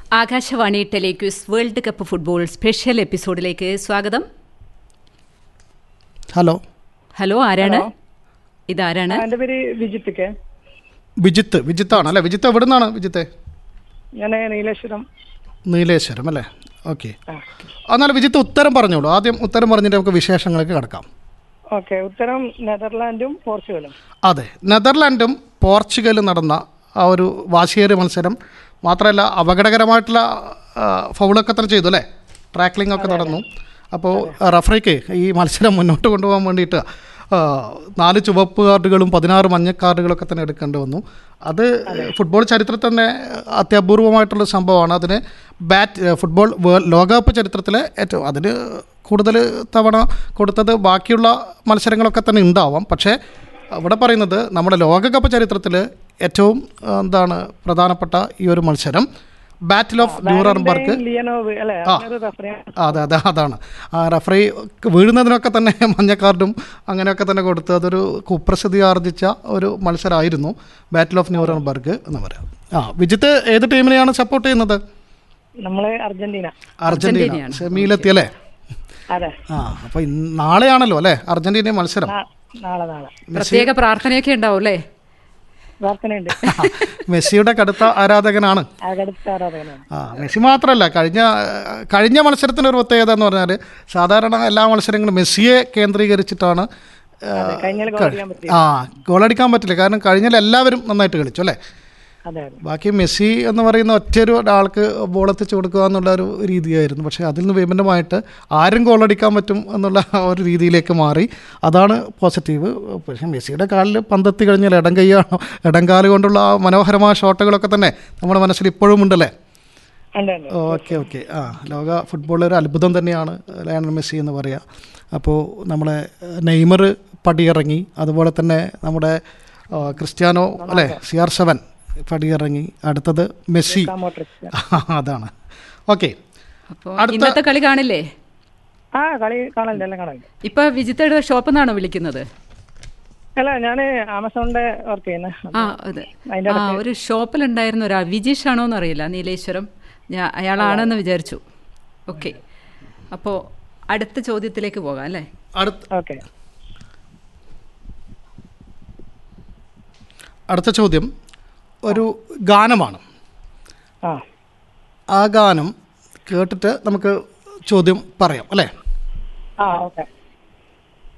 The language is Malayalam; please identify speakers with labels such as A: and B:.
A: ആകാശവാണി ടെലിക്യൂസ് വേൾഡ് കപ്പ് ഫുട്ബോൾ സ്പെഷ്യൽ എപ്പിസോഡിലേക്ക് സ്വാഗതം
B: ഹലോ
A: ഹലോ ആരാണ് ഇതാരാണ്
C: എന്റെ പേര് വിജിത്ത് കെ
B: വിജിത്ത് വിജിത്താണ് അല്ലേ വിജിത്ത് എവിടെ നിന്നാണ് വിജിത്തെ
C: ഞാൻ നീലേശ്വരം
B: നീലേശ്വരം അല്ലേ ഓക്കെ
C: ആ.
B: എന്നാൽ വിജിത്ത് ഉത്തരം പറഞ്ഞോളൂ ആദ്യം ഉത്തരം പറഞ്ഞിട്ട് നമുക്ക് വിശേഷങ്ങൾക്ക് കിടക്കാം
C: ഓക്കെ ഉത്തരം നെതർലാൻഡും പോർച്ചുഗലും
B: അതെ നെതർലാൻഡും പോർച്ചുഗലും നടന്ന ആ ഒരു വാശിയേറിയ മത്സരം മാത്രമല്ല അപകടകരമായിട്ടുള്ള ആ, ഫൗളൊക്കെ തന്നെ ചെയ്തു അല്ലേ ട്രാക്ലിംഗ് ഒക്കെ നടന്നു അപ്പോൾ റഫറിക്ക് ഈ മത്സരം മുന്നോട്ട് കൊണ്ടുപോകാൻ വേണ്ടിയിട്ട് ആ, നാല് ചുവപ്പ് കാർഡുകളും പതിനാറ് മഞ്ഞ കാർഡുകളൊക്കെ തന്നെ എടുക്കേണ്ടി വന്നു അത് ഫുട്ബോൾ ചരിത്രത്തിൽ തന്നെ അത്യപൂർവമായിട്ടുള്ള സംഭവമാണ് അതിന് ബാറ്റ് ഫുട്ബോൾ വേൾ ലോകകപ്പ് ചരിത്രത്തിലെ ഏറ്റവും അതിന് കൂടുതൽ തവണ കൊടുത്തത് ബാക്കിയുള്ള മത്സരങ്ങളൊക്കെ തന്നെ ഉണ്ടാവാം പക്ഷേ ഇവിടെ പറയുന്നത് നമ്മുടെ ലോകകപ്പ് ചരിത്രത്തിൽ ഏറ്റവും ആ, എന്താണ് പ്രധാനപ്പെട്ട ഈ ഒരു മത്സരം ബാറ്റിൽ ഓഫ് ഡ്യൂറർബർഗ്
C: ലിയനോവ് അല്ലെ അങ്ങനൊരു റഫറി
B: അതെ അതെ അതാണ് ആ റഫറി വീഴുന്നതിനൊക്കെ തന്നെ മഞ്ഞ കാർഡും അങ്ങനെയൊക്കെ തന്നെ കൊടുത്ത് അതൊരു കുപ്രസിദ്ധി ആർജിച്ച ഒരു മത്സരമായിരുന്നു ബാറ്റിൽ ഓഫ് ന്യൂറൻബർഗ് എന്ന് പറയാം ആ വിജിത്ത് ഏത് ടീമിനെയാണ് സപ്പോർട്ട് ചെയ്യുന്നത്
C: നമ്മള് അർജന്റീന
B: അർജന്റീന
A: അർജന്റീനയാണ്.
B: സെമിയിലെത്തിയല്ലേ
C: അതെ
B: ആ അപ്പോൾ നാളെയാണല്ലോ അല്ലേ അർജന്റീന മത്സരം
C: നാ- നാളെ നാളെ
A: പ്രത്യേക പ്രാർത്ഥനയൊക്കെ ഉണ്ടാവും അല്ലേ
C: പ്രാർത്ഥനയുണ്ട്
B: മെസ്സിയുടെ കടുത്ത ആരാധകനാണ്
C: അകടുത്ത ആരാധകനാണ്
B: ആ മെസ്സി മാത്രമല്ല കഴിഞ്ഞ കഴിഞ്ഞ മത്സരത്തിൻ്റെ ഒരു പ്രത്യേകത എന്ന് പറഞ്ഞാൽ സാധാരണ എല്ലാ മത്സരങ്ങളും മെസ്സിയെ കേന്ദ്രീകരിച്ചിട്ടാണ് ആ,
C: കഴിഞ്ഞാൽ ഗോൾ ചെയ്യാൻ പറ്റി
B: ആ ഗോളടിക്കാൻ പറ്റില്ല കാരണം കഴിഞ്ഞാൽ എല്ലാവരും നന്നായിട്ട് കളിച്ചു അല്ലേ
C: അതെ അതെ
B: ബാക്കി മെസ്സി എന്ന് പറയുന്ന ഒറ്റൊരു ഒരാൾക്ക് ബോൾ എത്തിച്ചു കൊടുക്കുക എന്നുള്ള ഒരു രീതിയായിരുന്നു പക്ഷേ അതിൽ നിന്ന് വിഭിന്നമായിട്ട് ആരും ഗോളടിക്കാൻ പറ്റും എന്നുള്ള ആ ഒരു രീതിയിലേക്ക് മാറി അതാണ് പോസിറ്റീവ് പക്ഷേ മെസ്സിയുടെ കാലിൽ പന്തെത്തി കഴിഞ്ഞാൽ ഇടം കൈയാണോ ഇടം കാല് കൊണ്ടുള്ള ആ മനോഹരമായ ഷോട്ടുകളൊക്കെ തന്നെ നമ്മുടെ മനസ്സിൽ ഇപ്പോഴും ഉണ്ടല്ലേ
C: ഉണ്ട് ഉണ്ട്
B: ഓക്കെ ഓക്കെ ആ ലോക ഫുട്ബോളിൽ ഒരു അത്ഭുതം തന്നെയാണ് ലയണൽ മെസ്സി എന്ന് പറയുക അപ്പോൾ നമ്മളെ നെയ്മർ പടിയിറങ്ങി അതുപോലെ തന്നെ നമ്മുടെ ആ, ക്രിസ്ത്യാനോ അല്ലേ സി ആർ സെവൻ പടിയിറങ്ങി അടുത്തത് മെസ്സി
C: മോട്രിക്സ്
B: അതാണ് ഓക്കെ
A: അപ്പോൾ
B: അടുത്ത-
A: ഇന്നത്തെ കളി കാണില്ലേ
C: ആ കളി കാണലുണ്ട് എല്ലാം കാണലുണ്ട്
A: ഇപ്പൊ വിജിത്തയുടെ ഷോപ്പിൽ നിന്നാണോ വിളിക്കുന്നത്
C: അല്ല ഞാന് ആമസോണിന്റെ വർക്ക് ചെയ്യുന്നത്
A: ആ അതെ
C: അതിന്റെ
A: ആ ഒരു ഷോപ്പിലുണ്ടായിരുന്ന ഒരാൾ വിജീഷ് ആണോ എന്നറിയില്ല നീലേശ്വരം ഞാൻ അയാളാണെന്ന് വിചാരിച്ചു ഓക്കെ അപ്പോൾ അടുത്ത ചോദ്യത്തിലേക്ക് പോകാം അല്ലേ
B: അടുത്ത
C: ഓക്കെ
B: അടുത്ത ചോദ്യം ഒരു ഗാനമാണ്
C: ആ
B: ആ ഗാനം കേട്ടിട്ട് നമുക്ക് ചോദ്യം പറയാം അല്ലേ
C: ആ ഓക്കെ